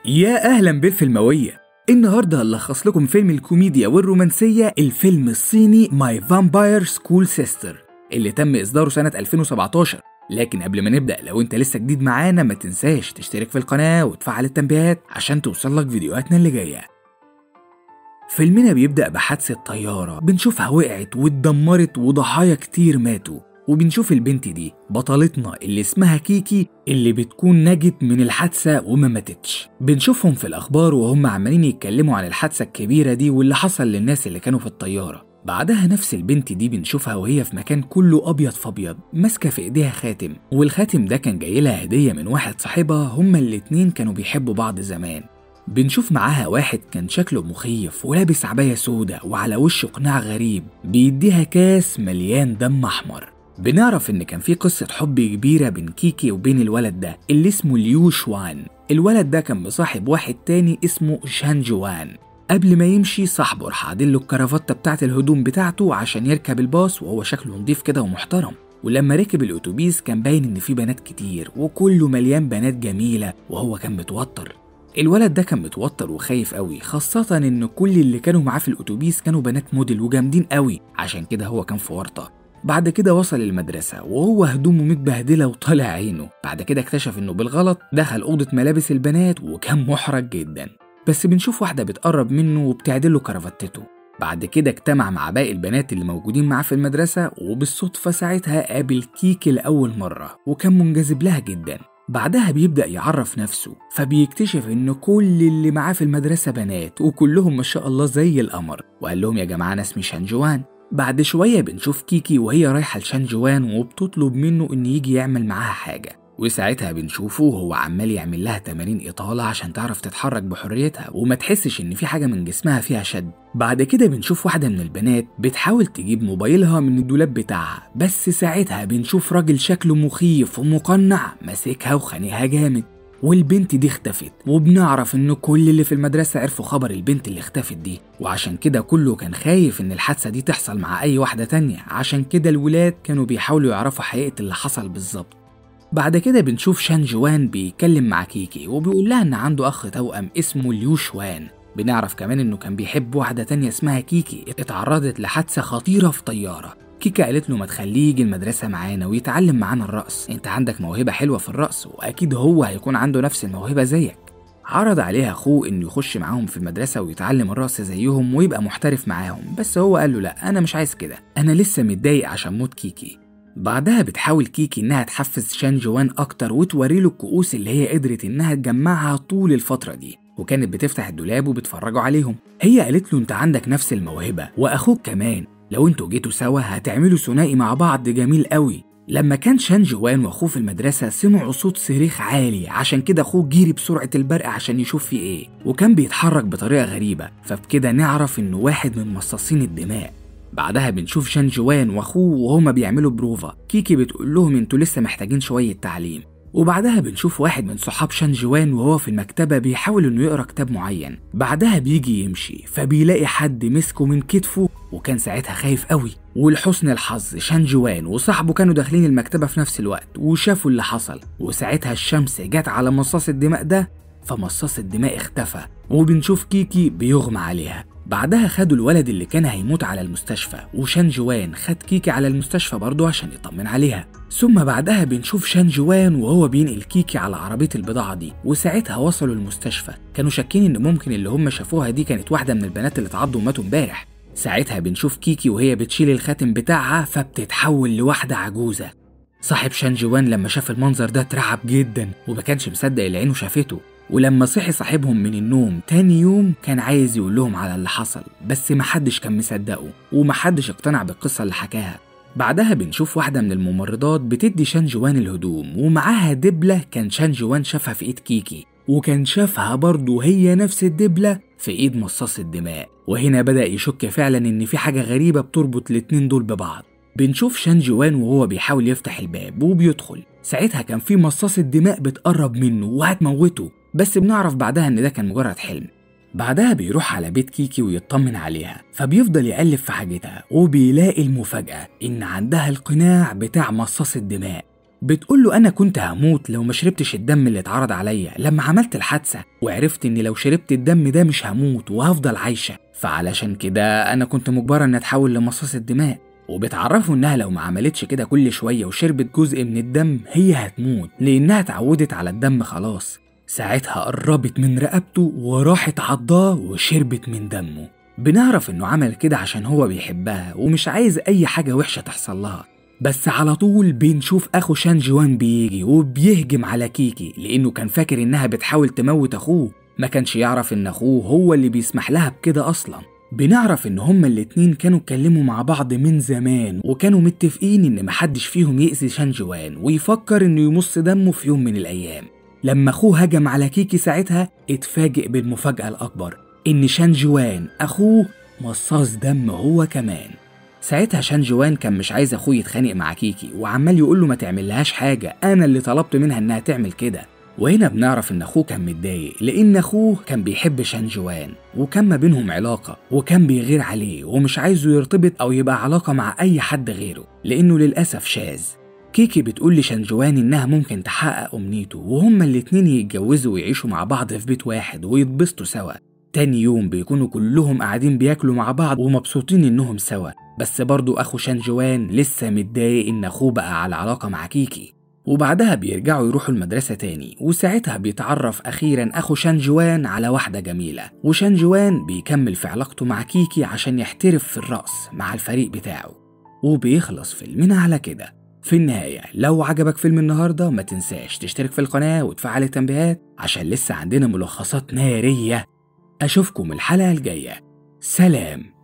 يا أهلا بالفيلموية النهاردة هلخص لكم فيلم الكوميديا والرومانسية الفيلم الصيني ماي فامباير سكول سيستر اللي تم إصداره سنة 2017 لكن قبل ما نبدأ لو انت لسه جديد معانا ما تنساش تشترك في القناة وتفعل التنبيهات عشان توصلك فيديوهاتنا اللي جاية فيلمنا بيبدأ بحادثة طيارة بنشوفها وقعت واتدمرت وضحايا كتير ماتوا وبنشوف البنت دي بطلتنا اللي اسمها كيكي اللي بتكون نجت من الحادثة وما ماتتش بنشوفهم في الأخبار وهم عمالين يتكلموا عن الحادثة الكبيرة دي واللي حصل للناس اللي كانوا في الطيارة بعدها نفس البنت دي بنشوفها وهي في مكان كله أبيض فأبيض ماسكة في إيديها خاتم والخاتم ده كان جاي لها هدية من واحد صاحبها هما الاتنين كانوا بيحبوا بعض زمان بنشوف معاها واحد كان شكله مخيف ولابس عباية سودة وعلى وشه قناع غريب بيديها كاس مليان دم أحمر بنعرف إن كان في قصة حب كبيرة بين كيكي وبين الولد ده اللي اسمه ليو شوان الولد ده كان مصاحب واحد تاني اسمه شان جوان قبل ما يمشي صاحبه راح عادله الكرافتة بتاعت الهدوم بتاعته عشان يركب الباص وهو شكله نضيف كده ومحترم ولما ركب الأتوبيس كان باين إن في بنات كتير وكله مليان بنات جميلة وهو كان متوتر الولد ده كان متوتر وخايف قوي خاصة إن كل اللي كانوا معاه في الأتوبيس كانوا بنات موديل وجامدين قوي عشان كده هو كان في ورطة بعد كده وصل المدرسة وهو هدومه متبهدلة وطالع عينه بعد كده اكتشف إنه بالغلط دخل أوضة ملابس البنات وكان محرج جدا بس بنشوف واحدة بتقرب منه وبتعدله كرافتته بعد كده اجتمع مع باقي البنات اللي موجودين معاه في المدرسة وبالصدفة ساعتها قابل كيكي لأول مرة وكان منجذب لها جدا بعدها بيبدأ يعرف نفسه فبيكتشف إن كل اللي معاه في المدرسة بنات وكلهم ما شاء الله زي القمر وقال لهم يا جماعة أنا اسمي شانجوان بعد شوية بنشوف كيكي وهي رايحة لشانجوان وبتطلب منه إن يجي يعمل معاها حاجة وساعتها بنشوفه وهو عمال يعمل لها تمارين إطالة عشان تعرف تتحرك بحريتها وما تحسش إن في حاجة من جسمها فيها شد بعد كده بنشوف واحدة من البنات بتحاول تجيب موبايلها من الدولاب بتاعها بس ساعتها بنشوف راجل شكله مخيف ومقنع ماسكها وخانقها جامد والبنت دي اختفت وبنعرف ان كل اللي في المدرسة عرفوا خبر البنت اللي اختفت دي وعشان كده كله كان خايف ان الحادثة دي تحصل مع اي واحدة تانية عشان كده الولاد كانوا بيحاولوا يعرفوا حقيقة اللي حصل بالظبط بعد كده بنشوف شان جوان بيتكلم مع كيكي وبيقول لها ان عنده اخ توأم اسمه ليو شوان بنعرف كمان انه كان بيحب واحدة تانية اسمها كيكي اتعرضت لحادثة خطيرة في طيارة كيكا قالت له ما تخليه يجي المدرسة معانا ويتعلم معانا الرقص انت عندك موهبة حلوة في الرقص واكيد هو هيكون عنده نفس الموهبة زيك عرض عليها اخوه انه يخش معاهم في المدرسة ويتعلم الرقص زيهم ويبقى محترف معاهم بس هو قال له لا انا مش عايز كده انا لسه متضايق عشان موت كيكي بعدها بتحاول كيكي انها تحفز شان جوان اكتر وتوري له الكؤوس اللي هي قدرت انها تجمعها طول الفترة دي وكانت بتفتح الدولاب وبتفرجوا عليهم هي قالت له انت عندك نفس الموهبة واخوك كمان لو انتوا جيتوا سوا هتعملوا ثنائي مع بعض جميل قوي لما كان شان جوان واخوه في المدرسة سمعوا صوت صريخ عالي عشان كده اخوه جري بسرعة البرق عشان يشوف في ايه وكان بيتحرك بطريقة غريبة فبكده نعرف انه واحد من مصاصين الدماء بعدها بنشوف شان جوان واخوه وهما بيعملوا بروفا كيكي بتقول لهم انتوا لسه محتاجين شوية تعليم وبعدها بنشوف واحد من صحاب شان جوان وهو في المكتبة بيحاول انه يقرا كتاب معين بعدها بيجي يمشي فبيلاقي حد مسكه من كتفه وكان ساعتها خايف قوي ولحسن الحظ شان جوان وصاحبه كانوا داخلين المكتبة في نفس الوقت وشافوا اللي حصل وساعتها الشمس جت على مصاص الدماء ده فمصاص الدماء اختفى وبنشوف كيكي بيغمى عليها بعدها خدوا الولد اللي كان هيموت على المستشفى وشان جوان خد كيكي على المستشفى برضه عشان يطمن عليها ثم بعدها بنشوف شان جوان وهو بينقل كيكي على عربية البضاعة دي وساعتها وصلوا المستشفى كانوا شاكين ان ممكن اللي هم شافوها دي كانت واحدة من البنات اللي اتعضوا وماتوا امبارح ساعتها بنشوف كيكي وهي بتشيل الخاتم بتاعها فبتتحول لواحدة عجوزة صاحب شان جوان لما شاف المنظر ده اترعب جدا وما كانش مصدق اللي عينه شافته ولما صحي صاحبهم من النوم تاني يوم كان عايز يقول لهم على اللي حصل بس محدش كان مصدقه ومحدش اقتنع بالقصة اللي حكاها بعدها بنشوف واحدة من الممرضات بتدي شان جوان الهدوم ومعاها دبلة كان شان جوان شافها في ايد كيكي وكان شافها برضه هي نفس الدبلة في ايد مصاص الدماء وهنا بدأ يشك فعلا ان في حاجة غريبة بتربط الاتنين دول ببعض بنشوف شان جوان وهو بيحاول يفتح الباب وبيدخل ساعتها كان في مصاص الدماء بتقرب منه وهتموته بس بنعرف بعدها ان ده كان مجرد حلم بعدها بيروح على بيت كيكي ويطمن عليها فبيفضل يقلب في حاجتها وبيلاقي المفاجأة إن عندها القناع بتاع مصاص الدماء بتقول له أنا كنت هموت لو ما شربتش الدم اللي اتعرض عليا لما عملت الحادثة وعرفت إني لو شربت الدم ده مش هموت وهفضل عايشة فعلشان كده أنا كنت مجبرة إن أتحول لمصاص الدماء وبتعرفه إنها لو ما عملتش كده كل شوية وشربت جزء من الدم هي هتموت لأنها اتعودت على الدم خلاص ساعتها قربت من رقبته وراحت عضاه وشربت من دمه بنعرف إنه عمل كده عشان هو بيحبها ومش عايز أي حاجة وحشة تحصل لها بس على طول بنشوف اخو شان جوان بيجي وبيهجم على كيكي لانه كان فاكر انها بتحاول تموت اخوه ما كانش يعرف ان اخوه هو اللي بيسمح لها بكده اصلا بنعرف ان هما الاتنين كانوا اتكلموا مع بعض من زمان وكانوا متفقين ان محدش فيهم يأذي شان جوان ويفكر انه يمص دمه في يوم من الايام لما اخوه هجم على كيكي ساعتها اتفاجئ بالمفاجأة الأكبر إن شان جوان أخوه مصاص دم هو كمان ساعتها شان جوان كان مش عايز اخوه يتخانق مع كيكي وعمال يقول له ما تعملهاش حاجه انا اللي طلبت منها انها تعمل كده وهنا بنعرف ان اخوه كان متضايق لان اخوه كان بيحب شان جوان وكان ما بينهم علاقه وكان بيغير عليه ومش عايزه يرتبط او يبقى علاقه مع اي حد غيره لانه للاسف شاذ كيكي بتقول لشان جوان انها ممكن تحقق امنيته وهما الاتنين يتجوزوا ويعيشوا مع بعض في بيت واحد ويتبسطوا سوا تاني يوم بيكونوا كلهم قاعدين بياكلوا مع بعض ومبسوطين انهم سوا بس برضو اخو شان جوان لسه متضايق ان اخوه بقى على علاقة مع كيكي وبعدها بيرجعوا يروحوا المدرسة تاني وساعتها بيتعرف أخيرا أخو شان جوان على واحدة جميلة وشان جوان بيكمل في علاقته مع كيكي عشان يحترف في الرقص مع الفريق بتاعه وبيخلص فيلمنا على كده في النهاية لو عجبك فيلم النهاردة ما تنساش تشترك في القناة وتفعل التنبيهات عشان لسه عندنا ملخصات نارية أشوفكم الحلقة الجاية سلام